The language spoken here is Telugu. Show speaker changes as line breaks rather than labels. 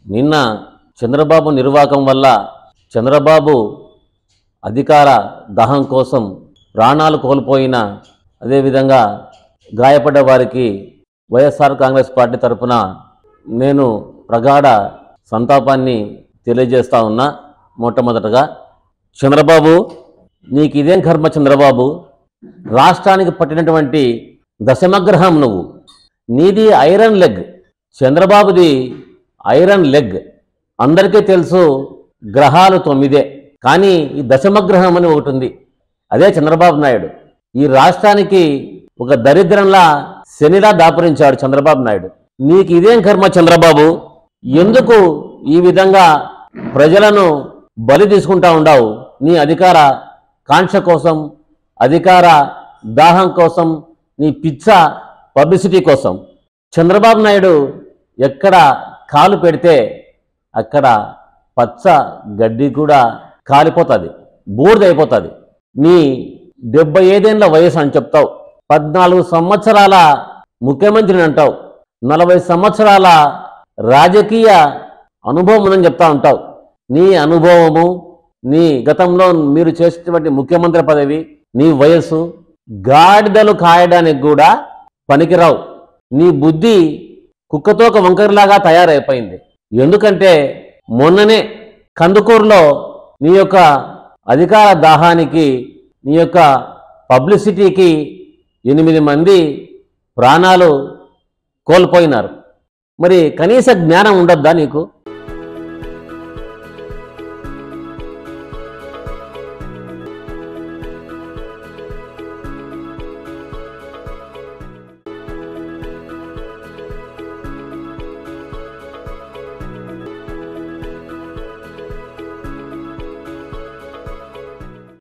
నిన్న చంద్రబాబు నిర్వాకం వల్ల చంద్రబాబు అధికార దహం కోసం ప్రాణాలు కోల్పోయిన అదేవిధంగా గాయపడ్డ వారికి వైఎస్ఆర్ కాంగ్రెస్ పార్టీ తరఫున నేను ప్రగాఢ సంతాపాన్ని తెలియజేస్తా ఉన్నా మొట్టమొదటగా చంద్రబాబు నీకు ఇదేం కర్మ చంద్రబాబు రాష్ట్రానికి పట్టినటువంటి దశమగ్రహం నువ్వు నీది ఐరన్ లెగ్ చంద్రబాబుది ఐరన్ లెగ్ అందరికీ తెలుసు గ్రహాలు తొమ్మిదే కానీ ఈ దశమగ్రహం అని ఒకటి ఉంది అదే చంద్రబాబు నాయుడు ఈ రాష్ట్రానికి ఒక దరిద్రంలా శనిలా దాపురించాడు చంద్రబాబు నాయుడు నీకు ఇదేం కర్మ చంద్రబాబు ఎందుకు ఈ విధంగా ప్రజలను బలి తీసుకుంటా ఉండవు నీ అధికార కాంక్ష కోసం అధికార దాహం కోసం నీ పిచ్చ పబ్లిసిటీ కోసం చంద్రబాబు నాయుడు ఎక్కడ కాలు పెడితే అక్కడ పచ్చ గడ్డి కూడా కాలిపోతుంది బూడిదైపోతుంది నీ డెబ్బై ఐదేళ్ల వయసు అని చెప్తావు పద్నాలుగు సంవత్సరాల ముఖ్యమంత్రిని అంటావు నలభై సంవత్సరాల రాజకీయ అనుభవం ఉందని చెప్తా ఉంటావు నీ అనుభవము నీ గతంలో మీరు చేసినటువంటి ముఖ్యమంత్రి పదవి నీ వయస్సు గాడిదలు కాయడానికి కూడా పనికిరావు నీ బుద్ధి కుక్కతోక వంకరలాగా తయారైపోయింది ఎందుకంటే మొన్ననే కందుకూరులో నీ యొక్క అధికార దాహానికి నీ యొక్క పబ్లిసిటీకి ఎనిమిది మంది ప్రాణాలు కోల్పోయినారు మరి కనీస జ్ఞానం ఉండొద్దా నీకు